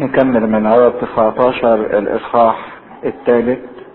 نكمل من عدد 19 الإصحاح الثالث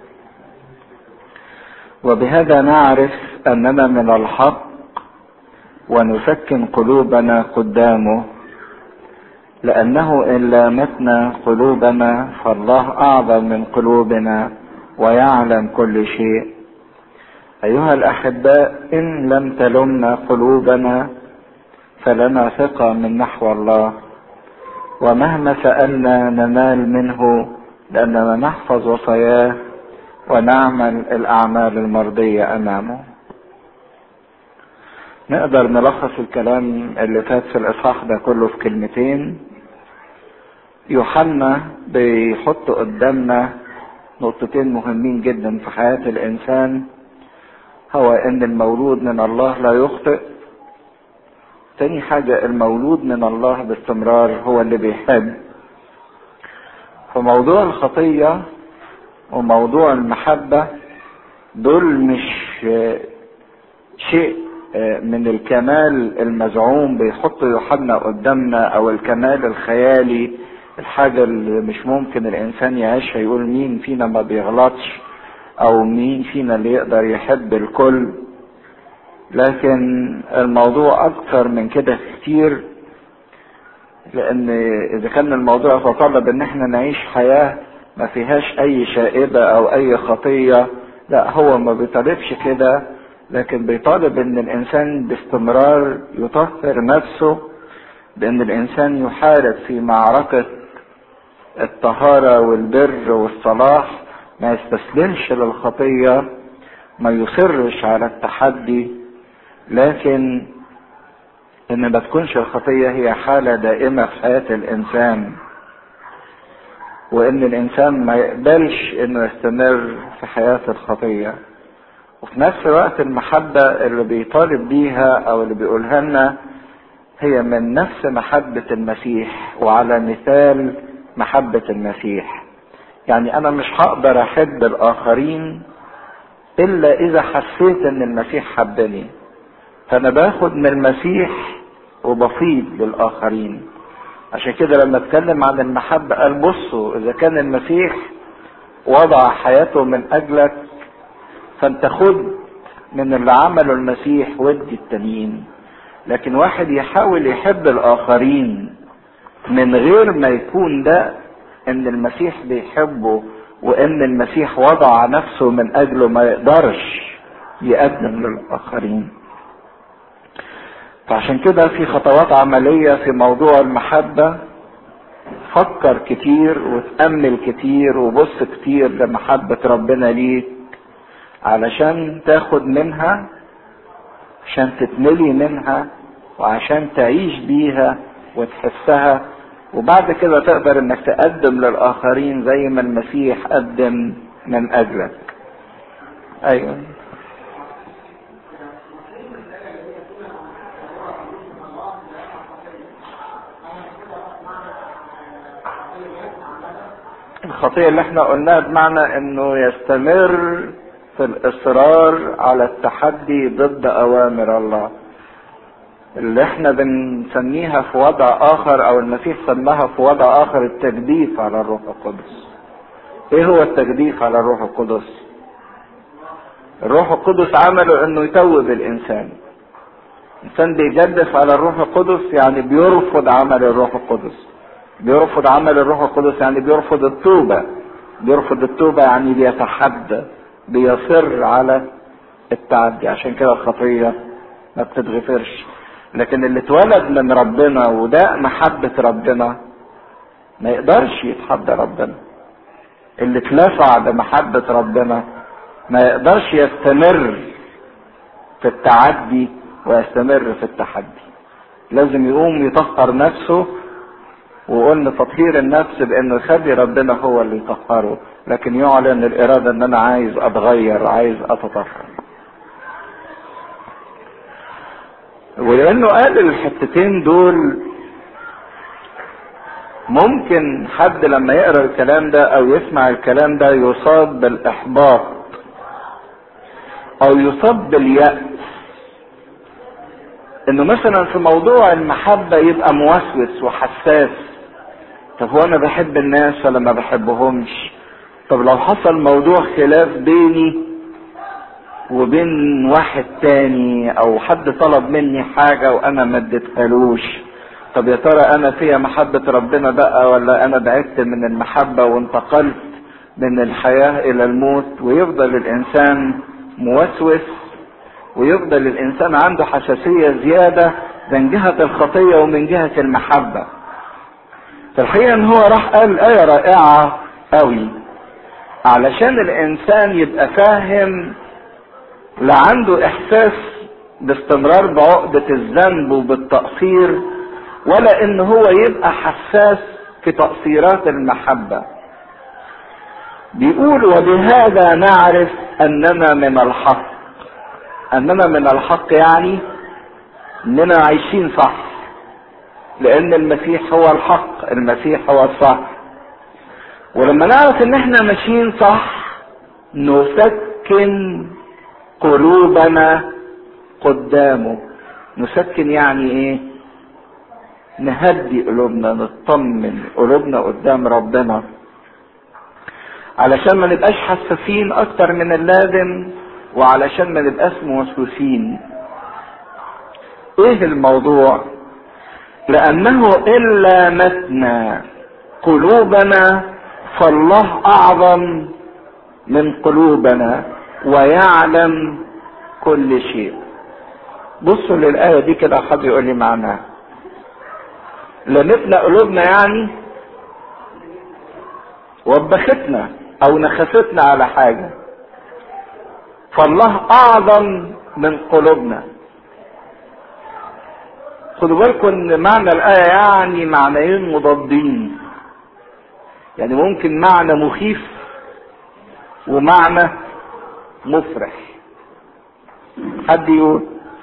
وبهذا نعرف أننا من الحق ونسكن قلوبنا قدامه لأنه إن لامتنا قلوبنا فالله أعظم من قلوبنا ويعلم كل شيء أيها الأحباء إن لم تلمنا قلوبنا فلنا ثقة من نحو الله ومهما سألنا ننال منه لأننا نحفظ وصاياه ونعمل الأعمال المرضية أمامه نقدر نلخص الكلام اللي فات في الإصحاح ده كله في كلمتين يوحنا بيحط قدامنا نقطتين مهمين جدا في حياة الإنسان هو إن المولود من الله لا يخطئ تاني حاجة المولود من الله باستمرار هو اللي بيحب فموضوع الخطية وموضوع المحبة دول مش شيء من الكمال المزعوم بيحط يوحنا قدامنا او الكمال الخيالي الحاجة اللي مش ممكن الانسان يعيشها يقول مين فينا ما بيغلطش او مين فينا اللي يقدر يحب الكل لكن الموضوع اكتر من كده كتير لان اذا كان الموضوع يتطلب ان احنا نعيش حياة ما فيهاش اي شائبة او اي خطية لا هو ما بيطالبش كده لكن بيطالب ان الانسان باستمرار يطهر نفسه بان الانسان يحارب في معركة الطهارة والبر والصلاح ما يستسلمش للخطية ما يصرش على التحدي لكن ان ما تكونش الخطية هي حالة دائمة في حياة الانسان وان الانسان ما يقبلش انه يستمر في حياة الخطية وفي نفس الوقت المحبة اللي بيطالب بيها او اللي بيقولها لنا هي من نفس محبة المسيح وعلى مثال محبة المسيح يعني انا مش هقدر احب الاخرين الا اذا حسيت ان المسيح حبني فانا باخد من المسيح وبفيض للاخرين عشان كده لما اتكلم عن المحبة قال بصوا اذا كان المسيح وضع حياته من اجلك فانت خد من اللي عمله المسيح ودي التانيين لكن واحد يحاول يحب الاخرين من غير ما يكون ده ان المسيح بيحبه وان المسيح وضع نفسه من اجله ما يقدرش يقدم للاخرين فعشان كده في خطوات عملية في موضوع المحبة فكر كتير وتأمل كتير وبص كتير لمحبة ربنا ليك علشان تاخد منها عشان تتملي منها وعشان تعيش بيها وتحسها وبعد كده تقدر انك تقدم للاخرين زي ما المسيح قدم من اجلك ايوه الخطية اللي احنا قلناها بمعنى انه يستمر في الاصرار على التحدي ضد اوامر الله اللي احنا بنسميها في وضع اخر او المسيح سماها في وضع اخر التجديف على الروح القدس ايه هو التجديف على الروح القدس الروح القدس عمله انه يتوب الانسان الانسان بيجدف على الروح القدس يعني بيرفض عمل الروح القدس بيرفض عمل الروح القدس يعني بيرفض التوبة بيرفض التوبة يعني بيتحدى بيصر على التعدي عشان كده الخطية ما بتتغفرش لكن اللي اتولد من ربنا وده محبة ربنا ما يقدرش يتحدى ربنا اللي اتلفع بمحبة ربنا ما يقدرش يستمر في التعدي ويستمر في التحدي لازم يقوم يطهر نفسه وقلنا تطهير النفس بانه يخلي ربنا هو اللي يطهره لكن يعلن الاراده ان انا عايز اتغير عايز اتطهر ولانه قال الحتتين دول ممكن حد لما يقرا الكلام ده او يسمع الكلام ده يصاب بالاحباط او يصاب باليأس انه مثلا في موضوع المحبة يبقى موسوس وحساس طب هو انا بحب الناس ولا ما بحبهمش طب لو حصل موضوع خلاف بيني وبين واحد تاني او حد طلب مني حاجة وانا ما اديتهالوش طب يا ترى انا فيها محبة ربنا بقى ولا انا بعدت من المحبة وانتقلت من الحياة الى الموت ويفضل الانسان موسوس ويفضل الانسان عنده حساسية زيادة من جهة الخطية ومن جهة المحبة في الحقيقة ان هو راح قال آية رائعة قوي علشان الانسان يبقى فاهم لا عنده احساس باستمرار بعقدة الذنب وبالتقصير ولا ان هو يبقى حساس في تقصيرات المحبة بيقول وبهذا نعرف اننا من الحق اننا من الحق يعني اننا عايشين صح لان المسيح هو الحق المسيح هو الصح ولما نعرف ان احنا ماشيين صح نسكن قلوبنا قدامه نسكن يعني ايه نهدي قلوبنا نطمن قلوبنا قدام ربنا علشان ما نبقاش حساسين اكتر من اللازم وعلشان ما نبقاش موسوسين ايه الموضوع لانه ان لامسنا قلوبنا فالله اعظم من قلوبنا ويعلم كل شيء بصوا للآية دي كده حد يقول لي معناها لمسنا قلوبنا يعني وبختنا او نخستنا على حاجة فالله اعظم من قلوبنا خدوا بالكم ان معنى الآية يعني معنيين مضادين يعني ممكن معنى مخيف ومعنى مفرح حد يقول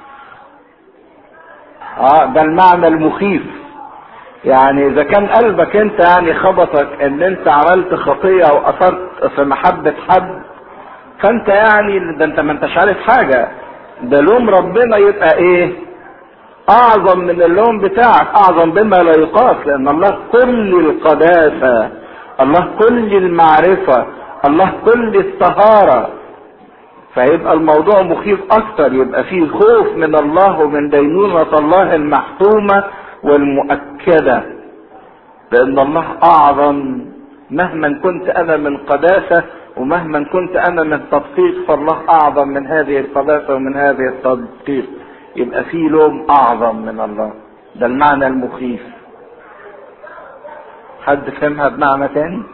اه ده المعنى المخيف يعني اذا كان قلبك انت يعني خبطك ان انت عملت خطية او اثرت في محبة حد فانت يعني ده انت ما انتش عارف حاجة ده لوم ربنا يبقى ايه اعظم من اللوم بتاعك اعظم بما لا يقاس لان الله كل القداسة الله كل المعرفة الله كل الطهارة فيبقى الموضوع مخيف اكتر يبقى فيه خوف من الله ومن دينونة الله المحتومة والمؤكدة لان الله اعظم مهما كنت انا من قداسة ومهما كنت انا من تدقيق فالله اعظم من هذه القداسة ومن هذه التدقيق يبقى في لوم اعظم من الله ده المعنى المخيف حد فهمها بمعنى تاني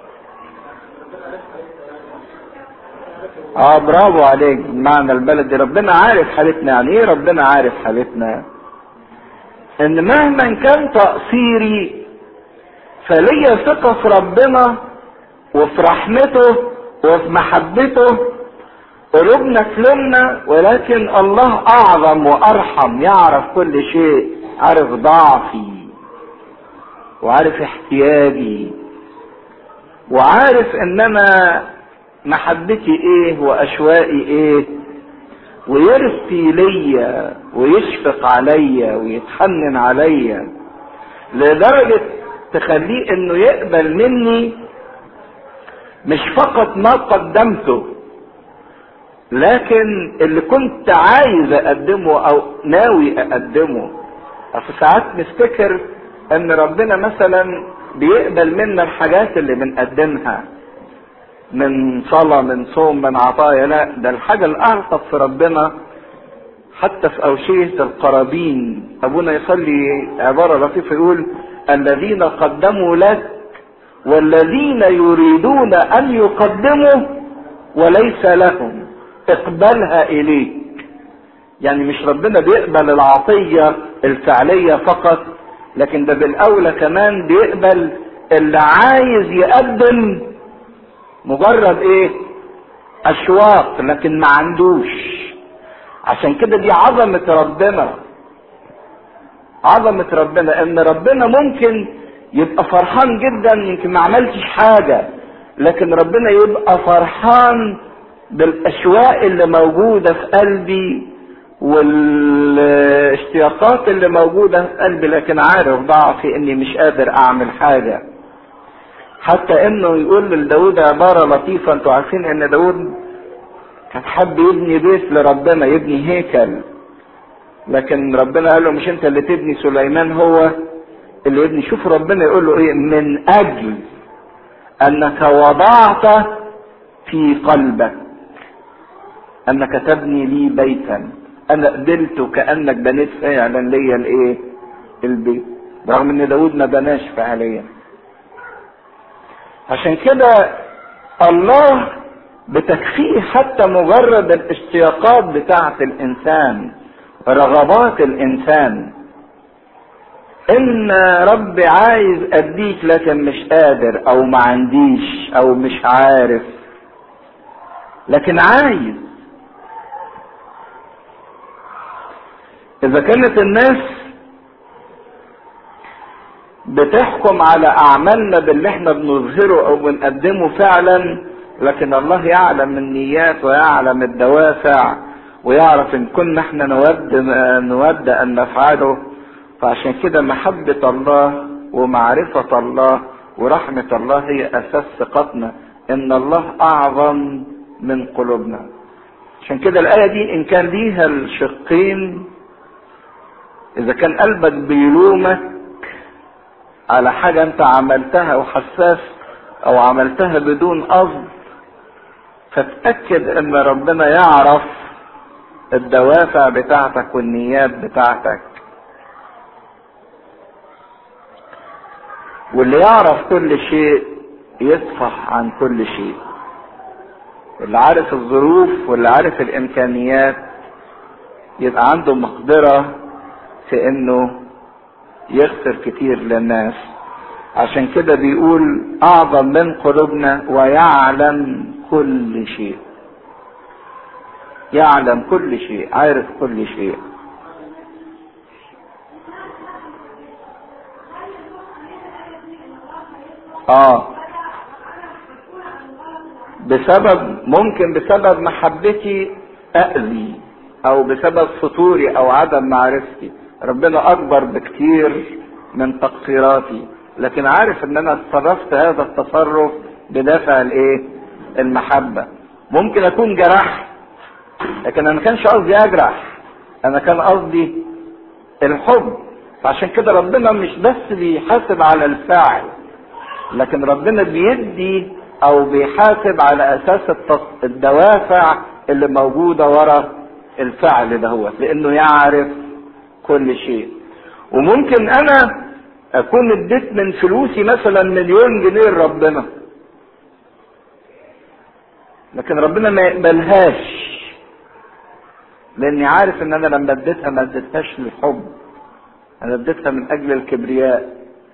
اه برافو عليك معنى البلد ربنا عارف حالتنا يعني ايه ربنا عارف حالتنا ان مهما كان تقصيري فليا ثقة في ربنا وفي رحمته وفي محبته قلوبنا تلمنا ولكن الله اعظم وارحم يعرف كل شيء عارف ضعفي وعارف احتياجي وعارف ان انا محبتي ايه واشوائي ايه ويرثي ليا ويشفق عليا ويتحنن عليا لدرجة تخليه انه يقبل مني مش فقط ما قدمته لكن اللي كنت عايز اقدمه او ناوي اقدمه اصل ساعات نفتكر ان ربنا مثلا بيقبل منا الحاجات اللي بنقدمها من صلاة من صوم من عطايا لا ده الحاجة الأعظم في ربنا حتى في أوشية القرابين أبونا يصلي عبارة لطيفة يقول الذين قدموا لك والذين يريدون أن يقدموا وليس لهم اقبلها إليك يعني مش ربنا بيقبل العطية الفعلية فقط لكن ده بالأولى كمان بيقبل اللي عايز يقدم مجرد ايه اشواق لكن ما عندوش عشان كده دي عظمة ربنا عظمة ربنا ان ربنا ممكن يبقى فرحان جدا يمكن ما عملتش حاجة لكن ربنا يبقى فرحان بالاشواق اللي موجودة في قلبي والاشتياقات اللي موجودة في قلبي لكن عارف ضعفي اني مش قادر اعمل حاجة حتى انه يقول لداود عبارة لطيفة انتوا عارفين ان داود كان حب يبني بيت لربنا يبني هيكل لكن ربنا قال له مش انت اللي تبني سليمان هو اللي يبني شوف ربنا يقول له ايه من اجل انك وضعت في قلبك انك تبني لي بيتا انا قبلت كانك بنيت فعلا ليا الايه البيت رغم ان داود ما بناش فعليا عشان كده الله بتكفيه حتى مجرد الاشتياقات بتاعة الانسان رغبات الانسان ان ربي عايز اديك لكن مش قادر او ما عنديش او مش عارف لكن عايز اذا كانت الناس بتحكم على اعمالنا باللي احنا بنظهره او بنقدمه فعلا لكن الله يعلم النيات ويعلم الدوافع ويعرف ان كنا احنا نود نود ان نفعله فعشان كده محبة الله ومعرفة الله ورحمة الله هي اساس ثقتنا ان الله اعظم من قلوبنا عشان كده الايه دي ان كان ليها الشقين اذا كان قلبك بيلومك على حاجة انت عملتها وحساس او عملتها بدون قصد فتأكد ان ربنا يعرف الدوافع بتاعتك والنيات بتاعتك واللي يعرف كل شيء يصفح عن كل شيء اللي عارف الظروف واللي عارف الامكانيات يبقى عنده مقدرة في انه يغفر كتير للناس عشان كده بيقول اعظم من قلوبنا ويعلم كل شيء يعلم كل شيء عارف كل شيء اه بسبب ممكن بسبب محبتي اذي او بسبب فطوري او عدم معرفتي ربنا اكبر بكتير من تقصيراتي لكن عارف ان انا تصرفت هذا التصرف بدافع الايه المحبة ممكن اكون جرحت لكن انا ما كانش قصدي اجرح انا كان قصدي الحب فعشان كده ربنا مش بس بيحاسب على الفاعل لكن ربنا بيدي او بيحاسب على اساس الدوافع اللي موجودة ورا الفعل دهوت لانه يعرف كل شيء وممكن انا اكون اديت من فلوسي مثلا مليون جنيه لربنا لكن ربنا ما يقبلهاش لاني عارف ان انا لما اديتها ما اديتهاش للحب انا اديتها من اجل الكبرياء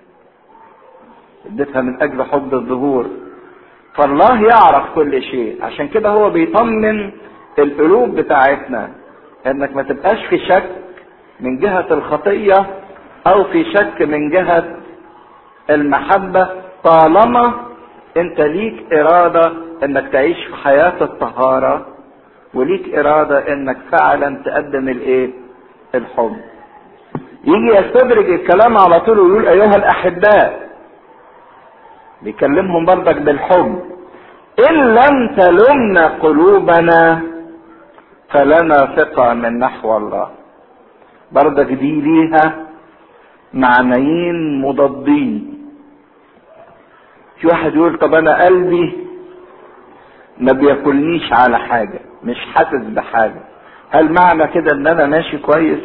اديتها من اجل حب الظهور فالله يعرف كل شيء عشان كده هو بيطمن القلوب بتاعتنا انك ما تبقاش في شك من جهة الخطية او في شك من جهة المحبة طالما انت ليك ارادة انك تعيش في حياة الطهارة وليك ارادة انك فعلا تقدم الايه الحب يجي يستدرج الكلام على طول ويقول ايها الاحباء بيكلمهم برضك بالحب ان لم تلمنا قلوبنا فلنا ثقة من نحو الله برضك دي ليها معنيين مضادين في واحد يقول طب انا قلبي ما بياكلنيش على حاجة مش حاسس بحاجة هل معنى كده ان انا ماشي كويس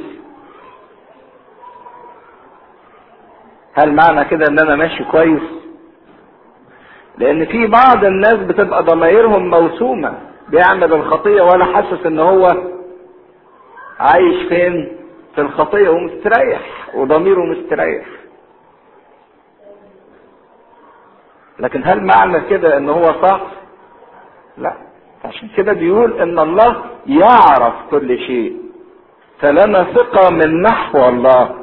هل معنى كده ان انا ماشي كويس لان في بعض الناس بتبقى ضمايرهم موسومة بيعمل الخطية ولا حاسس ان هو عايش فين في الخطية ومستريح وضميره مستريح لكن هل معنى كده ان هو صح لا عشان كده بيقول ان الله يعرف كل شيء فلنا ثقة من نحو الله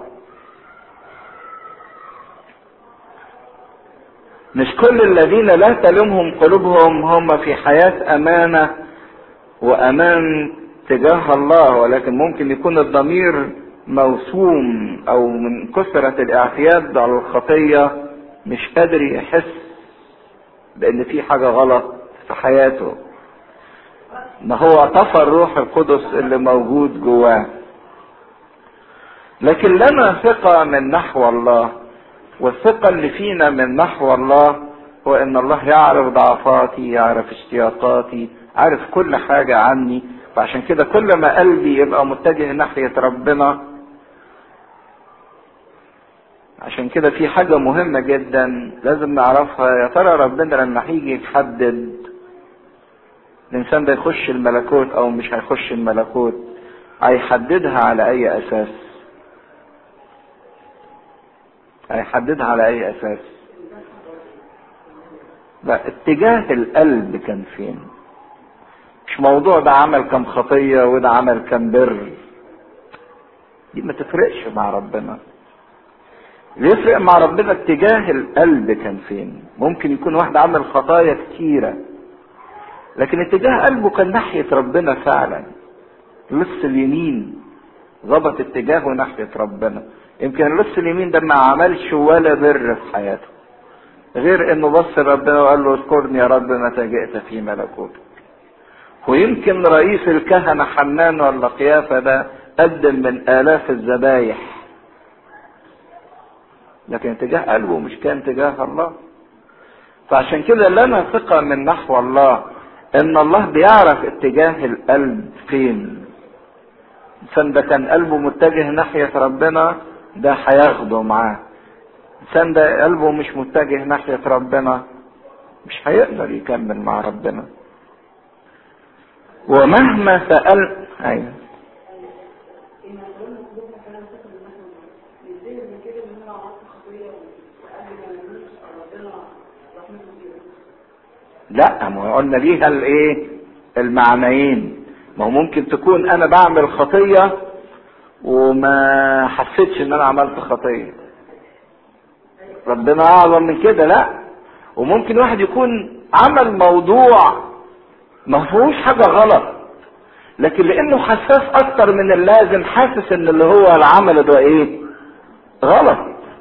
مش كل الذين لا تلمهم قلوبهم هم في حياة امانة وامان تجاه الله ولكن ممكن يكون الضمير موسوم او من كثرة الاعتياد على الخطية مش قادر يحس بان في حاجة غلط في حياته ما هو طفى الروح القدس اللي موجود جواه لكن لنا ثقة من نحو الله والثقة اللي فينا من نحو الله هو ان الله يعرف ضعفاتي يعرف اشتياقاتي عارف كل حاجة عني فعشان كده كل ما قلبي يبقى متجه ناحية ربنا عشان كده في حاجة مهمة جدا لازم نعرفها يا ترى ربنا لما هيجي يحدد الإنسان ده يخش الملكوت أو مش هيخش الملكوت هيحددها على أي أساس؟ هيحددها على أي أساس؟ لا اتجاه القلب كان فين؟ مش موضوع ده عمل كم خطية وده عمل كم بر دي ما تفرقش مع ربنا اللي يفرق مع ربنا اتجاه القلب كان فين ممكن يكون واحد عمل خطايا كتيرة لكن اتجاه قلبه كان ناحية ربنا فعلا اللص اليمين ظبط اتجاهه ناحية ربنا يمكن اللص اليمين ده ما عملش ولا بر في حياته غير انه بص ربنا وقال له اذكرني يا رب متى جئت في ملكوتك ويمكن رئيس الكهنة حنان ولا قيافة ده قدم من آلاف الذبايح لكن اتجاه قلبه مش كان تجاه الله فعشان كده لنا ثقة من نحو الله ان الله بيعرف اتجاه القلب فين الانسان ده كان قلبه متجه ناحية ربنا ده هياخده معاه الانسان ده قلبه مش متجه ناحية ربنا مش هيقدر يكمل مع ربنا ومهما سأل ايوه لا ما قلنا ليها الايه المعنيين ما هو ممكن تكون انا بعمل خطيه وما حسيتش ان انا عملت خطيه ربنا اعظم من كده لا وممكن واحد يكون عمل موضوع ما فيهوش حاجه غلط لكن لانه حساس اكتر من اللازم حاسس ان اللي هو العمل ده ايه غلط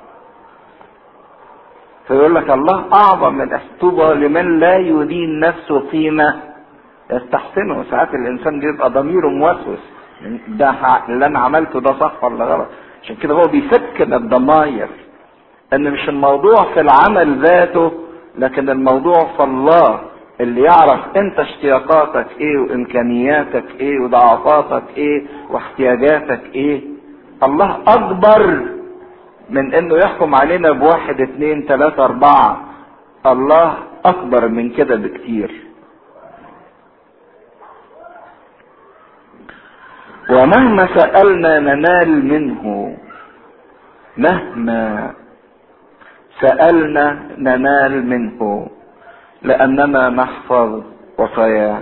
فيقول لك الله اعظم من احتوبة لمن لا يدين نفسه فيما يستحسنه ساعات الانسان بيبقى ضميره موسوس ده اللي انا عملته ده صح ولا غلط عشان كده هو بيسكن الضماير ان مش الموضوع في العمل ذاته لكن الموضوع في الله اللي يعرف انت اشتياقاتك ايه وامكانياتك ايه وضعفاتك ايه واحتياجاتك ايه الله اكبر من انه يحكم علينا بواحد اتنين تلاتة اربعة الله اكبر من كده بكتير ومهما سألنا ننال منه مهما سألنا ننال منه لأننا نحفظ وصاياه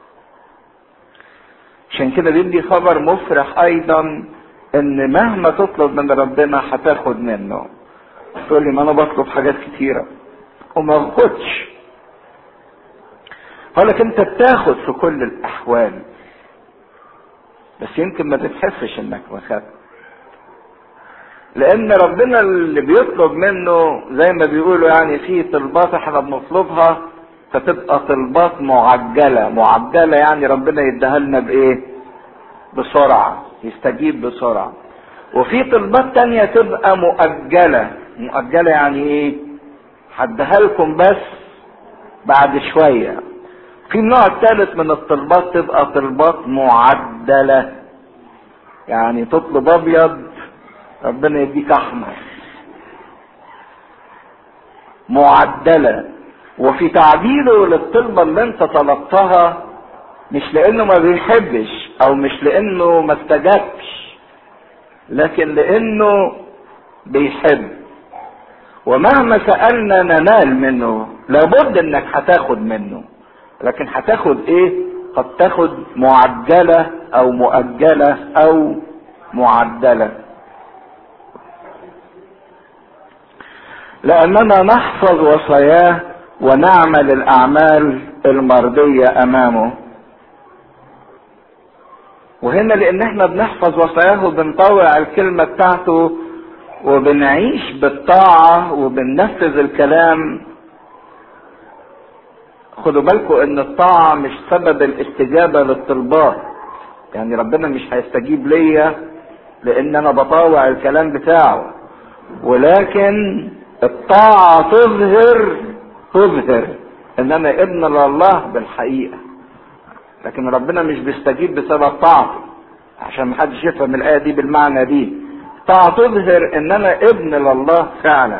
عشان كده بيدي خبر مفرح أيضا إن مهما تطلب من ربنا هتاخد منه تقول لي ما أنا بطلب حاجات كتيرة وما باخدش هقول لك أنت بتاخد في كل الأحوال بس يمكن ما تتحسش إنك ما خدت لان ربنا اللي بيطلب منه زي ما بيقولوا يعني في طلبات احنا بنطلبها فتبقى طلبات معجله معجله يعني ربنا يديها لنا بايه بسرعه يستجيب بسرعه وفي طلبات تانية تبقى مؤجله مؤجله يعني ايه هديها لكم بس بعد شويه في النوع الثالث من الطلبات تبقى طلبات معدله يعني تطلب ابيض ربنا يديك احمر معدله وفي تعبيره للطلبه اللي انت طلبتها مش لانه ما بيحبش او مش لانه ما استجابش لكن لانه بيحب ومهما سالنا ننال منه لابد انك هتاخد منه لكن هتاخد ايه قد تاخد معجله او مؤجله او معدله لاننا نحفظ وصاياه ونعمل الاعمال المرضيه امامه وهنا لان احنا بنحفظ وصاياه وبنطوع الكلمه بتاعته وبنعيش بالطاعه وبننفذ الكلام خدوا بالكم ان الطاعة مش سبب الاستجابة للطلبات يعني ربنا مش هيستجيب ليا لان انا بطاوع الكلام بتاعه ولكن الطاعة تظهر تظهر ان انا ابن لله بالحقيقة لكن ربنا مش بيستجيب بسبب طاعتي عشان محدش يفهم الآية دي بالمعنى دي طاعة تظهر ان انا ابن لله فعلا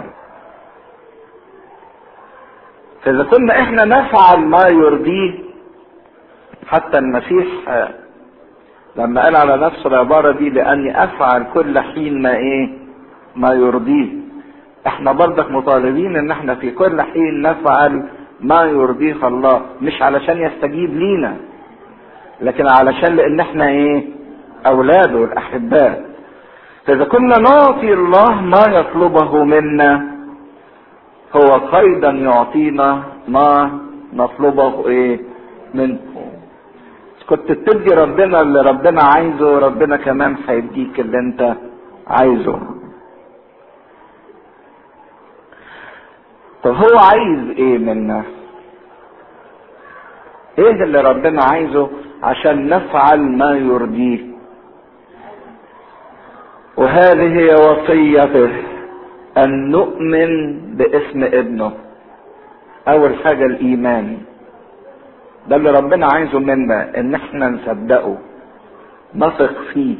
فاذا كنا احنا نفعل ما يرضيه حتى المسيح لما قال على نفسه العبارة دي لاني افعل كل حين ما ايه ما يرضيه احنا برضك مطالبين ان احنا في كل حين نفعل ما يرضيه الله مش علشان يستجيب لينا لكن علشان لان احنا ايه اولاده الاحباء فاذا كنا نعطي الله ما يطلبه منا هو ايضا يعطينا ما نطلبه ايه منه كنت بتدي ربنا اللي ربنا عايزه ربنا كمان هيديك اللي انت عايزه طب هو عايز ايه منا ايه اللي ربنا عايزه عشان نفعل ما يرضيه وهذه هي وصيته ان نؤمن باسم ابنه اول حاجة الايمان ده اللي ربنا عايزه منا ان احنا نصدقه نثق فيه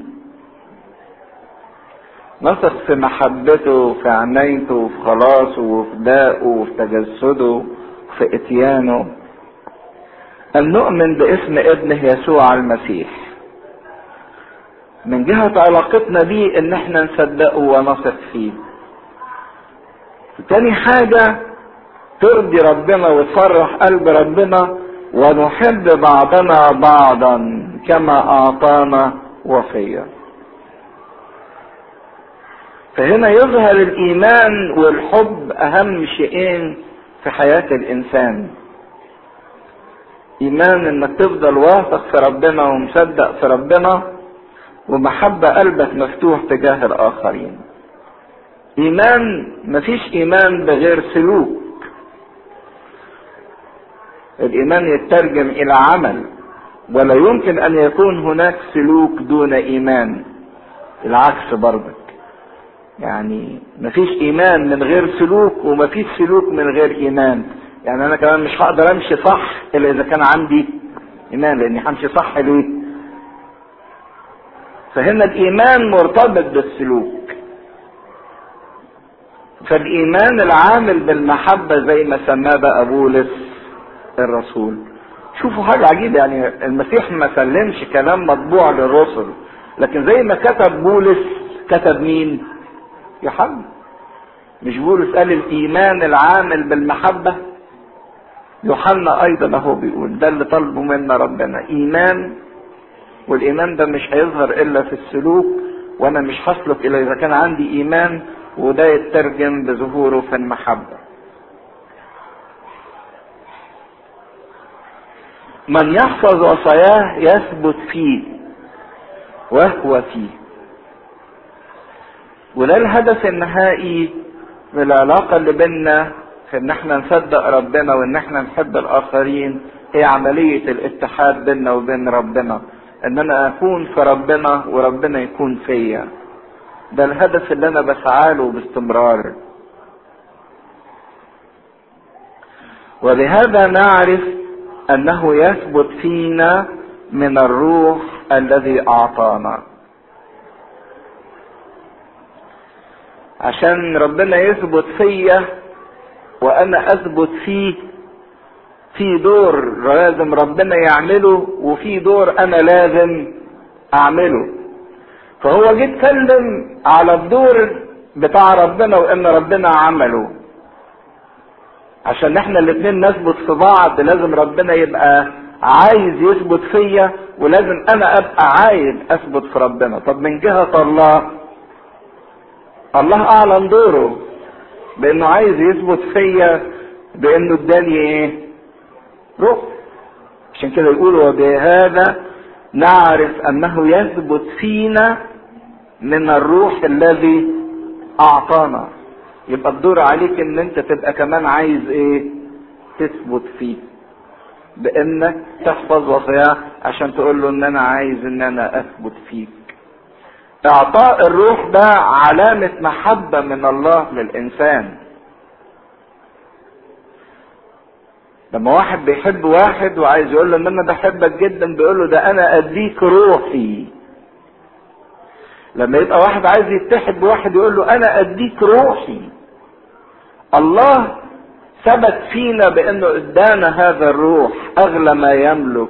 نثق في محبته وفي عنايته وفي خلاصه وفي داءه وفي تجسده وفي اتيانه ان نؤمن باسم ابنه يسوع المسيح من جهة علاقتنا بيه ان احنا نصدقه ونثق فيه تاني حاجة ترضي ربنا وتفرح قلب ربنا ونحب بعضنا بعضا كما اعطانا وصية فهنا يظهر الايمان والحب اهم شيئين في حياة الانسان ايمان انك تفضل واثق في ربنا ومصدق في ربنا ومحبة قلبك مفتوح تجاه الاخرين ايمان مفيش ايمان بغير سلوك الايمان يترجم الى عمل ولا يمكن ان يكون هناك سلوك دون ايمان العكس برضك يعني مفيش ايمان من غير سلوك ومفيش سلوك من غير ايمان يعني انا كمان مش هقدر امشي صح الا اذا كان عندي ايمان لاني همشي صح ليه فهنا الايمان مرتبط بالسلوك فالايمان العامل بالمحبة زي ما سماه بقى بولس الرسول شوفوا حاجة عجيبة يعني المسيح ما سلمش كلام مطبوع للرسل لكن زي ما كتب بولس كتب مين يوحنا مش بولس قال الايمان العامل بالمحبة يوحنا ايضا اهو بيقول ده اللي طلبه منا ربنا ايمان والايمان ده مش هيظهر الا في السلوك وانا مش هسلك الا اذا كان عندي ايمان وده يترجم بظهوره في المحبة من يحفظ وصاياه يثبت فيه وهو فيه وده الهدف النهائي من العلاقة اللي بينا في ان احنا نصدق ربنا وان احنا نحب الاخرين هي عملية الاتحاد بيننا وبين ربنا ان انا اكون في ربنا وربنا يكون فيا ده الهدف اللي انا بسعى له باستمرار وبهذا نعرف انه يثبت فينا من الروح الذي اعطانا عشان ربنا يثبت فيا وانا اثبت فيه في دور لازم ربنا يعمله وفي دور انا لازم اعمله فهو جه اتكلم على الدور بتاع ربنا وان ربنا عمله عشان احنا الاتنين نثبت في بعض لازم ربنا يبقى عايز يثبت فيا ولازم انا ابقى عايز اثبت في ربنا طب من جهة الله الله اعلن دوره بانه عايز يثبت فيا بانه اداني ايه روح عشان كده يقول وبهذا نعرف انه يثبت فينا من الروح الذي اعطانا يبقى الدور عليك ان انت تبقى كمان عايز ايه تثبت فيه بانك تحفظ وصاياه عشان تقول له ان انا عايز ان انا اثبت فيك اعطاء الروح ده علامة محبة من الله للانسان لما واحد بيحب واحد وعايز يقول له ان انا بحبك جدا بيقول له ده انا اديك روحي لما يبقى واحد عايز يتحد بواحد يقول له انا اديك روحي الله ثبت فينا بانه ادانا هذا الروح اغلى ما يملك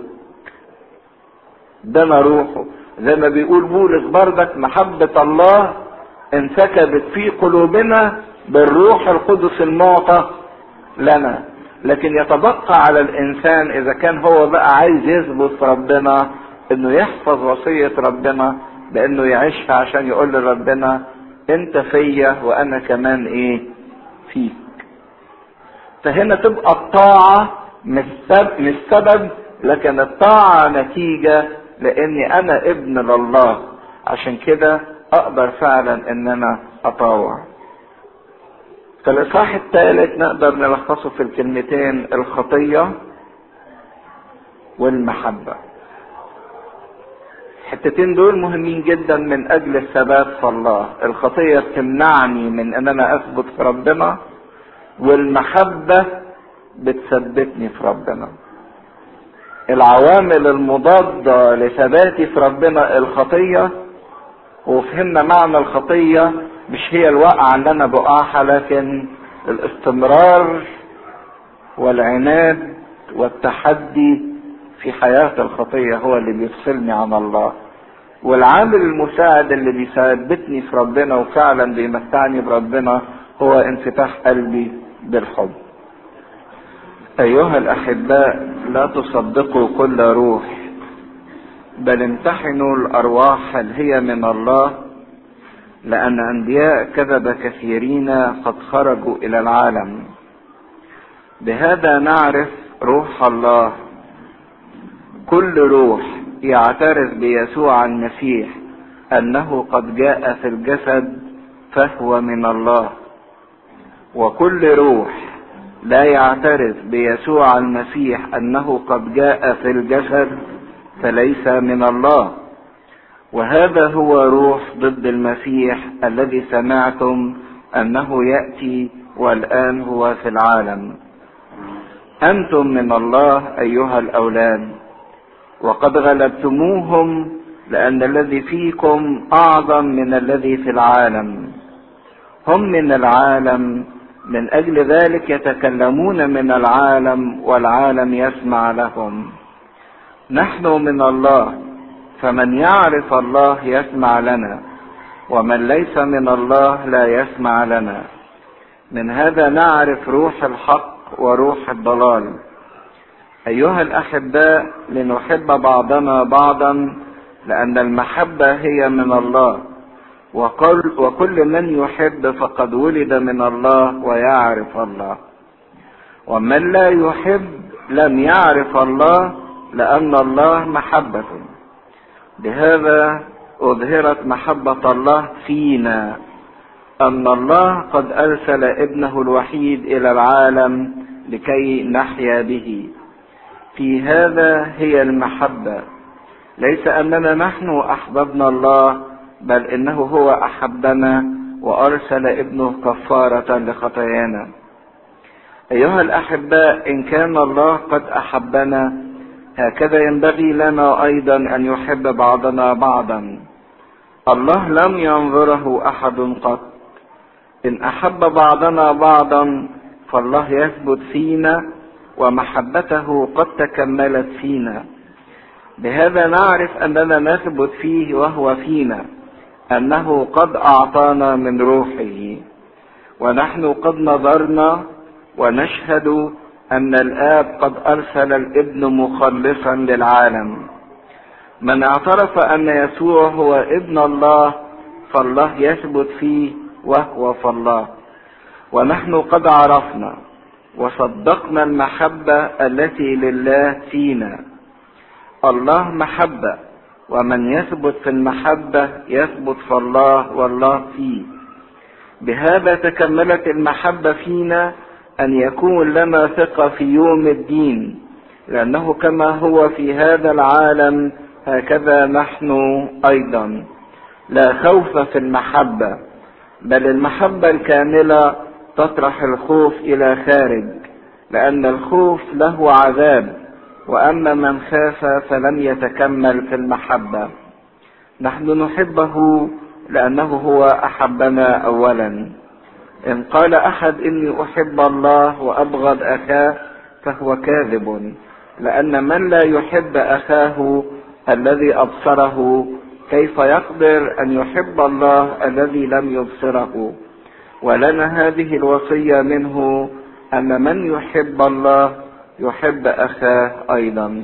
ادانا روحه زي ما بيقول بولس بردك محبة الله انسكبت في قلوبنا بالروح القدس المعطى لنا لكن يتبقى على الانسان اذا كان هو بقى عايز يثبت في ربنا انه يحفظ وصية ربنا بانه يعيشها عشان يقول لربنا انت فيا وانا كمان ايه فيك فهنا تبقى الطاعة مش مش سبب لكن الطاعة نتيجة لاني انا ابن لله عشان كده اقدر فعلا ان انا اطاوع فالاصحاح الثالث نقدر نلخصه في الكلمتين الخطية والمحبة الحتتين دول مهمين جدا من اجل الثبات في الله الخطية بتمنعني من ان انا اثبت في ربنا والمحبة بتثبتني في ربنا العوامل المضادة لثباتي في ربنا الخطية وفهمنا معنى الخطية مش هي الوقعة اللي انا بقعها لكن الاستمرار والعناد والتحدي في حياة الخطية هو اللي بيفصلني عن الله والعامل المساعد اللي بيثبتني في ربنا وفعلا بيمتعني بربنا هو انفتاح قلبي بالحب ايها الاحباء لا تصدقوا كل روح بل امتحنوا الارواح هل هي من الله لان انبياء كذب كثيرين قد خرجوا الى العالم بهذا نعرف روح الله كل روح يعترف بيسوع المسيح انه قد جاء في الجسد فهو من الله وكل روح لا يعترف بيسوع المسيح انه قد جاء في الجسد فليس من الله وهذا هو روح ضد المسيح الذي سمعتم انه ياتي والان هو في العالم انتم من الله ايها الاولاد وقد غلبتموهم لان الذي فيكم اعظم من الذي في العالم هم من العالم من اجل ذلك يتكلمون من العالم والعالم يسمع لهم نحن من الله فمن يعرف الله يسمع لنا ومن ليس من الله لا يسمع لنا من هذا نعرف روح الحق وروح الضلال ايها الاحباء لنحب بعضنا بعضا لان المحبه هي من الله وكل, وكل من يحب فقد ولد من الله ويعرف الله ومن لا يحب لم يعرف الله لان الله محبه بهذا اظهرت محبه الله فينا ان الله قد ارسل ابنه الوحيد الى العالم لكي نحيا به في هذا هي المحبه ليس اننا نحن احببنا الله بل انه هو احبنا وارسل ابنه كفاره لخطايانا ايها الاحباء ان كان الله قد احبنا هكذا ينبغي لنا ايضا ان يحب بعضنا بعضا الله لم ينظره احد قط ان احب بعضنا بعضا فالله يثبت فينا ومحبته قد تكملت فينا بهذا نعرف اننا نثبت فيه وهو فينا انه قد اعطانا من روحه ونحن قد نظرنا ونشهد ان الاب قد ارسل الابن مخلصا للعالم من اعترف ان يسوع هو ابن الله فالله يثبت فيه وهو في الله ونحن قد عرفنا وصدقنا المحبه التي لله فينا الله محبه ومن يثبت في المحبة يثبت في الله والله فيه بهذا تكملت المحبة فينا أن يكون لنا ثقة في يوم الدين لأنه كما هو في هذا العالم هكذا نحن أيضا لا خوف في المحبة بل المحبة الكاملة تطرح الخوف إلى خارج لأن الخوف له عذاب وأما من خاف فلم يتكمل في المحبة نحن نحبه لأنه هو أحبنا أولا إن قال أحد إني أحب الله وأبغض أخاه فهو كاذب لأن من لا يحب أخاه الذي أبصره كيف يقدر أن يحب الله الذي لم يبصره ولنا هذه الوصية منه أن من يحب الله يحب أخاه أيضا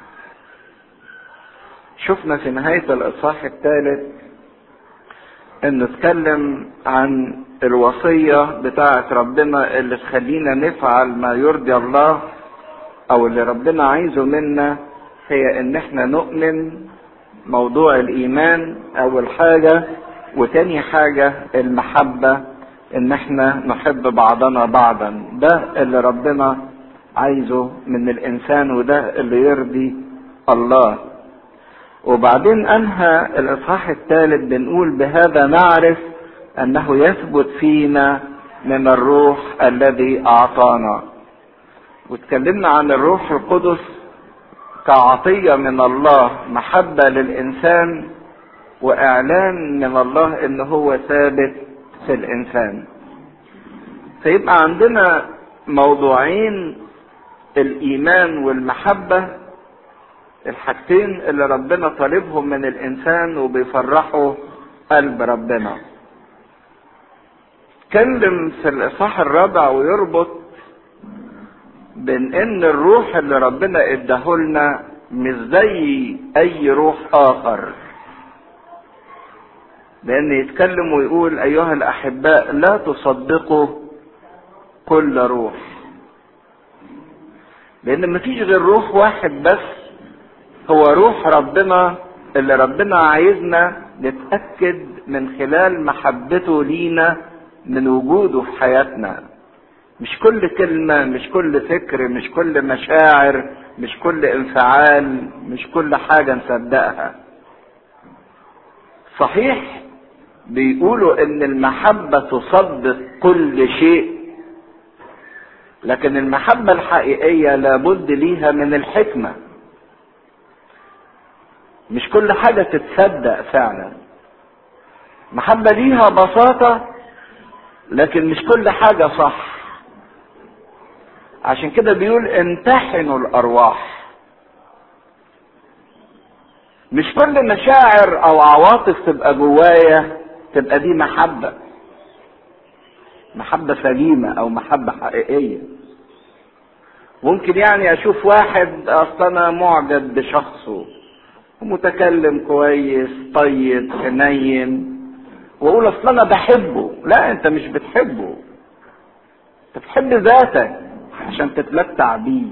شفنا في نهاية الإصحاح الثالث إنه اتكلم عن الوصية بتاعة ربنا اللي تخلينا نفعل ما يرضي الله أو اللي ربنا عايزه منا هي إن إحنا نؤمن موضوع الإيمان أول حاجة وتاني حاجة المحبة إن إحنا نحب بعضنا بعضا ده اللي ربنا عايزه من الإنسان وده اللي يرضي الله وبعدين انهى الاصحاح الثالث بنقول بهذا نعرف انه يثبت فينا من الروح الذي اعطانا واتكلمنا عن الروح القدس كعطيه من الله محبه للانسان واعلان من الله ان هو ثابت في الانسان فيبقى عندنا موضوعين الايمان والمحبه الحاجتين اللي ربنا طالبهم من الانسان وبيفرحوا قلب ربنا اتكلم في الاصحاح الرابع ويربط بين ان الروح اللي ربنا اداهولنا مش زي اي روح اخر لان يتكلم ويقول ايها الاحباء لا تصدقوا كل روح لان مفيش غير روح واحد بس هو روح ربنا اللي ربنا عايزنا نتأكد من خلال محبته لينا من وجوده في حياتنا مش كل كلمة مش كل فكر مش كل مشاعر مش كل انفعال مش كل حاجة نصدقها صحيح بيقولوا ان المحبة تصدق كل شيء لكن المحبة الحقيقية لابد ليها من الحكمة مش كل حاجة تتصدق فعلا محبة ليها بساطة لكن مش كل حاجة صح عشان كده بيقول امتحنوا الأرواح مش كل مشاعر أو عواطف تبقى جوايا تبقى دي محبة محبة سليمة أو محبة حقيقية ممكن يعني أشوف واحد أصل أنا معجب بشخصه متكلم كويس طيب حنين واقول اصل انا بحبه لا انت مش بتحبه انت بتحب ذاتك عشان تتمتع بيه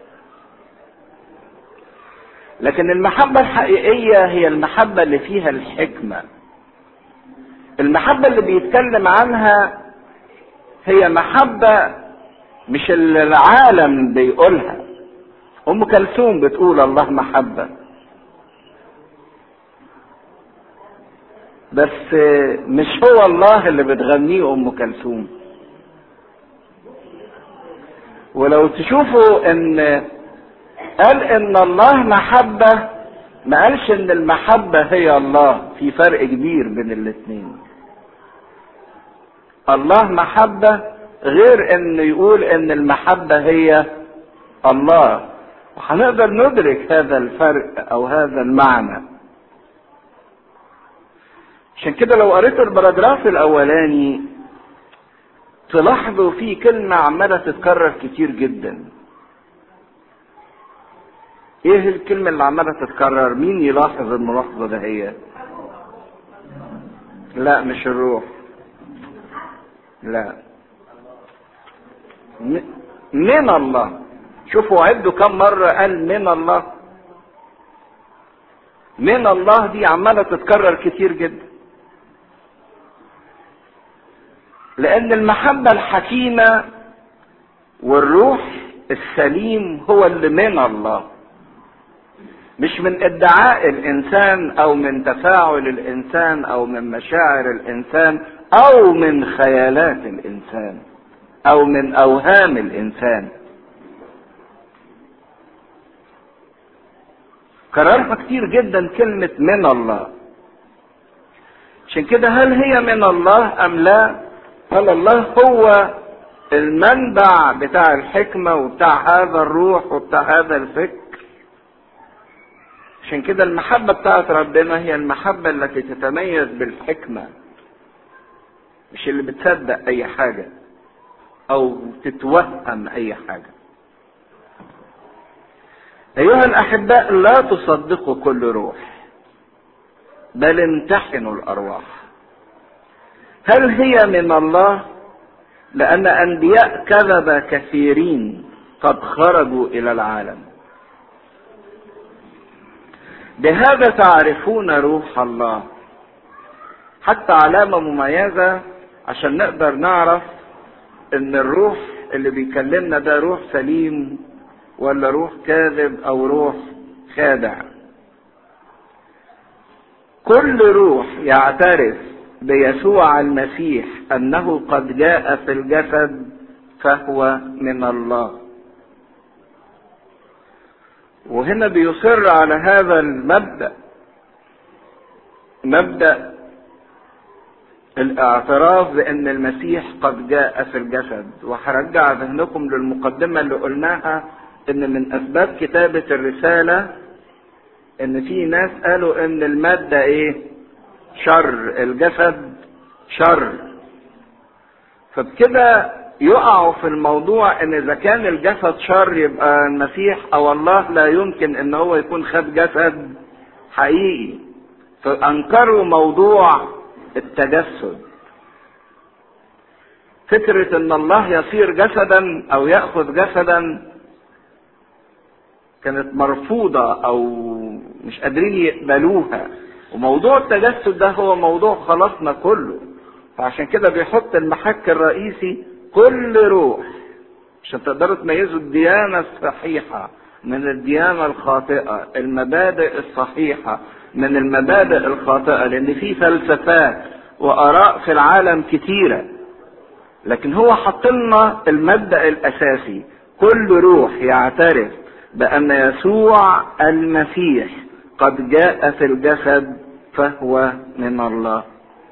لكن المحبة الحقيقية هي المحبة اللي فيها الحكمة المحبة اللي بيتكلم عنها هي محبة مش اللي العالم بيقولها ام كلثوم بتقول الله محبه بس مش هو الله اللي بتغنيه ام كلثوم ولو تشوفوا ان قال ان الله محبة ما قالش ان المحبة هي الله في فرق كبير بين الاتنين الله محبة غير انه يقول ان المحبة هي الله وهنقدر ندرك هذا الفرق او هذا المعنى عشان كده لو قريت البراجراف الاولاني تلاحظوا في كلمة عمالة تتكرر كتير جدا ايه الكلمة اللي عمالة تتكرر مين يلاحظ الملاحظة ده هي لا مش الروح لا من الله شوفوا عدوا كم مرة قال من الله من الله دي عمالة تتكرر كتير جدا لان المحبة الحكيمة والروح السليم هو اللي من الله مش من ادعاء الانسان او من تفاعل الانسان او من مشاعر الانسان او من خيالات الانسان او من اوهام الانسان كررها كتير جدا كلمة من الله عشان كده هل هي من الله ام لا هل الله هو المنبع بتاع الحكمة وبتاع هذا الروح وبتاع هذا الفكر عشان كده المحبة بتاعت ربنا هي المحبة التي تتميز بالحكمة مش اللي بتصدق اي حاجة او تتوهم اي حاجة ايها الاحباء لا تصدقوا كل روح بل امتحنوا الارواح هل هي من الله لان انبياء كذب كثيرين قد خرجوا الى العالم بهذا تعرفون روح الله حتى علامه مميزه عشان نقدر نعرف ان الروح اللي بيكلمنا ده روح سليم ولا روح كاذب او روح خادع كل روح يعترف بيسوع المسيح انه قد جاء في الجسد فهو من الله وهنا بيصر على هذا المبدا مبدا الاعتراف بان المسيح قد جاء في الجسد وهرجع ذهنكم للمقدمه اللي قلناها ان من اسباب كتابه الرساله ان في ناس قالوا ان الماده ايه شر الجسد شر فبكده يقعوا في الموضوع ان اذا كان الجسد شر يبقى المسيح او الله لا يمكن ان هو يكون خد جسد حقيقي فانكروا موضوع التجسد فكرة ان الله يصير جسدا او يأخذ جسدا كانت مرفوضة او مش قادرين يقبلوها وموضوع التجسد ده هو موضوع خلاصنا كله فعشان كده بيحط المحك الرئيسي كل روح عشان تقدروا تميزوا الديانة الصحيحة من الديانة الخاطئة المبادئ الصحيحة من المبادئ الخاطئة لأن في فلسفات وآراء في العالم كتيرة لكن هو حط لنا المبدأ الأساسي كل روح يعترف بأن يسوع المسيح قد جاء في الجسد فهو من الله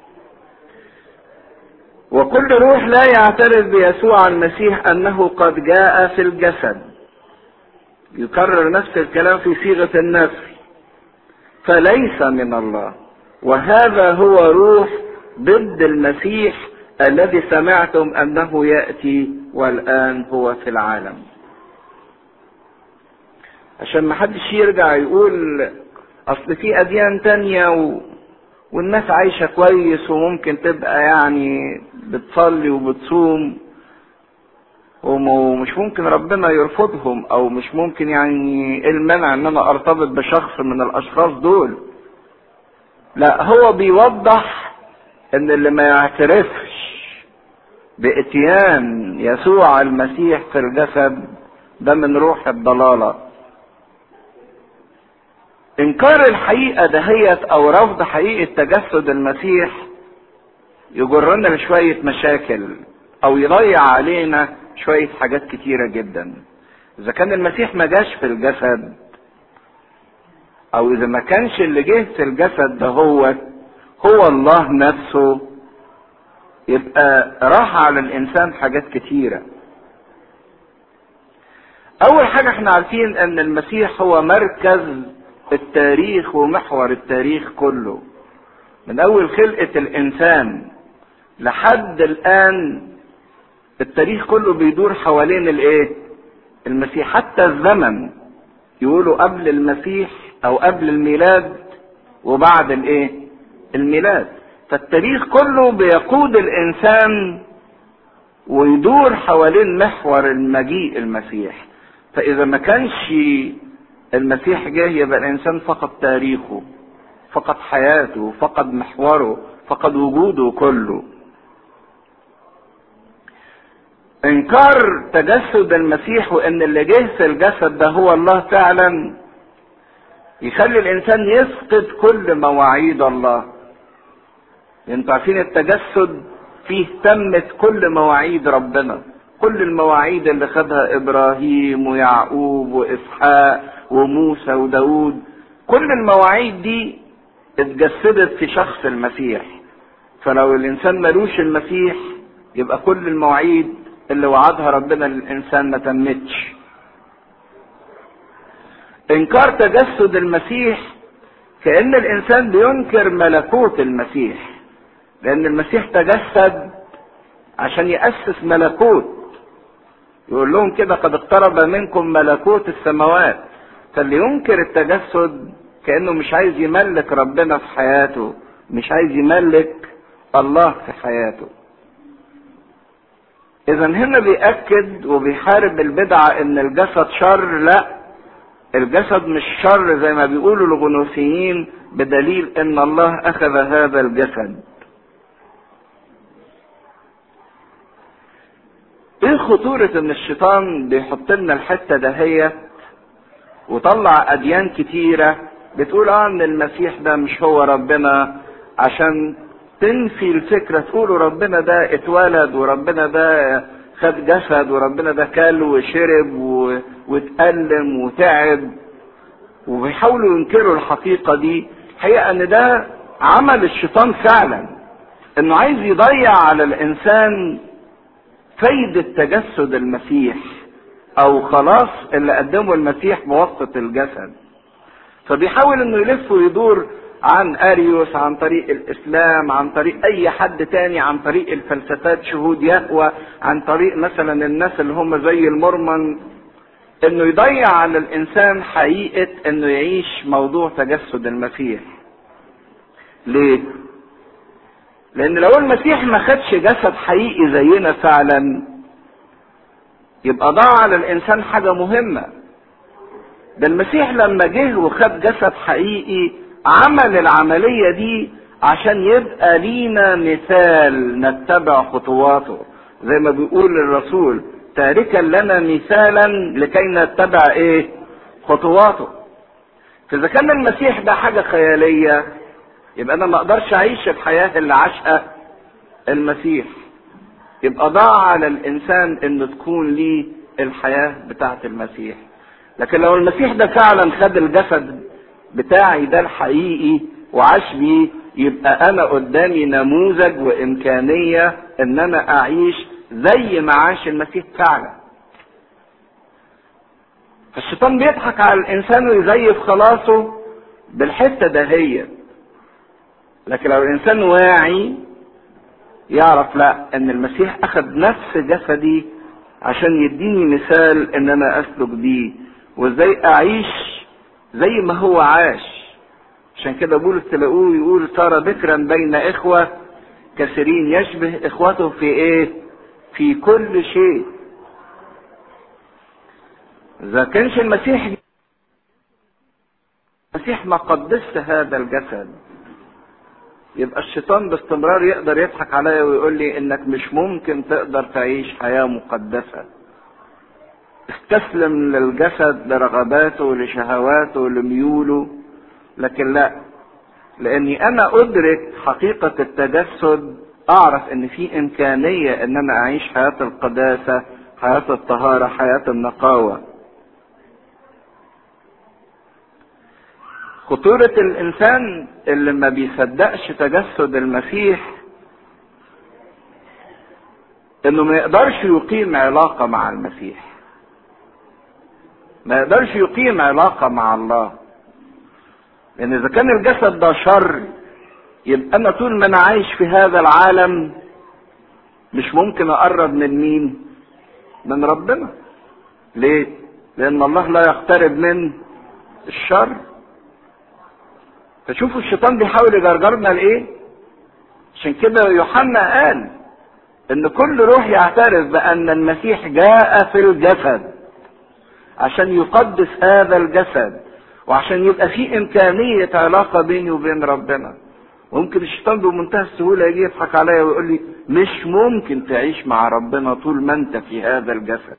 وكل روح لا يعترف بيسوع المسيح انه قد جاء في الجسد يكرر نفس الكلام في صيغه النفي فليس من الله وهذا هو روح ضد المسيح الذي سمعتم انه ياتي والان هو في العالم عشان ما حدش يرجع يقول اصل في اديان تانية و... والناس عايشة كويس وممكن تبقى يعني بتصلي وبتصوم ومش ممكن ربنا يرفضهم او مش ممكن يعني ايه المنع ان انا ارتبط بشخص من الاشخاص دول لا هو بيوضح ان اللي ما يعترفش باتيان يسوع المسيح في الجسد ده من روح الضلاله انكار الحقيقه دهيت او رفض حقيقه تجسد المسيح يجرنا لشويه مشاكل او يضيع علينا شويه حاجات كتيره جدا اذا كان المسيح ما جاش في الجسد او اذا ما كانش اللي جه في الجسد ده هو هو الله نفسه يبقى راح على الانسان حاجات كتيره اول حاجه احنا عارفين ان المسيح هو مركز التاريخ ومحور التاريخ كله من اول خلقة الانسان لحد الان التاريخ كله بيدور حوالين الايه المسيح حتى الزمن يقولوا قبل المسيح او قبل الميلاد وبعد الايه الميلاد فالتاريخ كله بيقود الانسان ويدور حوالين محور المجيء المسيح فاذا ما كانش المسيح جه يبقى الانسان فقد تاريخه فقد حياته فقد محوره فقد وجوده كله انكار تجسد المسيح وان اللي جه في الجسد ده هو الله فعلا يخلي الانسان يفقد كل مواعيد الله انتوا عارفين التجسد فيه تمت كل مواعيد ربنا كل المواعيد اللي خدها ابراهيم ويعقوب واسحاق وموسى وداود كل المواعيد دي اتجسدت في شخص المسيح فلو الانسان ملوش المسيح يبقى كل المواعيد اللي وعدها ربنا للانسان ما تمتش انكار تجسد المسيح كان الانسان بينكر ملكوت المسيح لان المسيح تجسد عشان ياسس ملكوت يقول لهم كده قد اقترب منكم ملكوت السماوات فاللي ينكر التجسد كانه مش عايز يملك ربنا في حياته مش عايز يملك الله في حياته اذا هنا بيأكد وبيحارب البدعة ان الجسد شر لا الجسد مش شر زي ما بيقولوا الغنوصيين بدليل ان الله اخذ هذا الجسد ايه خطورة ان الشيطان بيحط لنا الحتة دهية وطلع اديان كتيرة بتقول اه ان المسيح ده مش هو ربنا عشان تنفي الفكرة تقولوا ربنا ده اتولد وربنا ده خد جسد وربنا ده كل وشرب و... واتألم وتعب وبيحاولوا ينكروا الحقيقة دي حقيقة ان ده عمل الشيطان فعلا انه عايز يضيع على الانسان فايدة تجسد المسيح او خلاص اللي قدمه المسيح بواسطة الجسد فبيحاول انه يلف ويدور عن اريوس عن طريق الاسلام عن طريق اي حد تاني عن طريق الفلسفات شهود يهوى عن طريق مثلا الناس اللي هم زي المرمن انه يضيع على الانسان حقيقة انه يعيش موضوع تجسد المسيح ليه لان لو المسيح ما خدش جسد حقيقي زينا فعلا يبقى ضاع على الانسان حاجة مهمة ده المسيح لما جه وخد جسد حقيقي عمل العملية دي عشان يبقى لينا مثال نتبع خطواته زي ما بيقول الرسول تاركا لنا مثالا لكي نتبع ايه خطواته فاذا كان المسيح ده حاجة خيالية يبقى انا ما اقدرش اعيش الحياة اللي عاشها المسيح يبقى ضاع على الانسان ان تكون ليه الحياة بتاعت المسيح لكن لو المسيح ده فعلا خد الجسد بتاعي ده الحقيقي وعاش بيه يبقى انا قدامي نموذج وامكانية ان انا اعيش زي ما عاش المسيح فعلا فالشيطان بيضحك على الانسان ويزيف خلاصه بالحته دهية لكن لو الانسان واعي يعرف لا ان المسيح اخذ نفس جسدي عشان يديني مثال ان انا اسلك بيه وازاي اعيش زي ما هو عاش عشان كده بولس تلاقوه يقول صار بكرا بين اخوة كثيرين يشبه اخوته في ايه في كل شيء اذا كانش المسيح المسيح ما قدس هذا الجسد يبقى الشيطان باستمرار يقدر يضحك عليا ويقول لي انك مش ممكن تقدر تعيش حياة مقدسة استسلم للجسد لرغباته لشهواته لميوله لكن لا لاني انا ادرك حقيقة التجسد اعرف ان في امكانية ان انا اعيش حياة القداسة حياة الطهارة حياة النقاوة خطورة الانسان اللي ما بيصدقش تجسد المسيح انه ما يقدرش يقيم علاقة مع المسيح ما يقدرش يقيم علاقة مع الله لان اذا كان الجسد ده شر يبقى انا طول ما انا عايش في هذا العالم مش ممكن اقرب من مين من ربنا ليه لان الله لا يقترب من الشر فشوفوا الشيطان بيحاول يجرجرنا لايه عشان كده يوحنا قال ان كل روح يعترف بان المسيح جاء في الجسد عشان يقدس هذا الجسد وعشان يبقى في امكانية علاقة بيني وبين ربنا ممكن الشيطان بمنتهى السهوله يجي يضحك عليا ويقول لي مش ممكن تعيش مع ربنا طول ما انت في هذا الجسد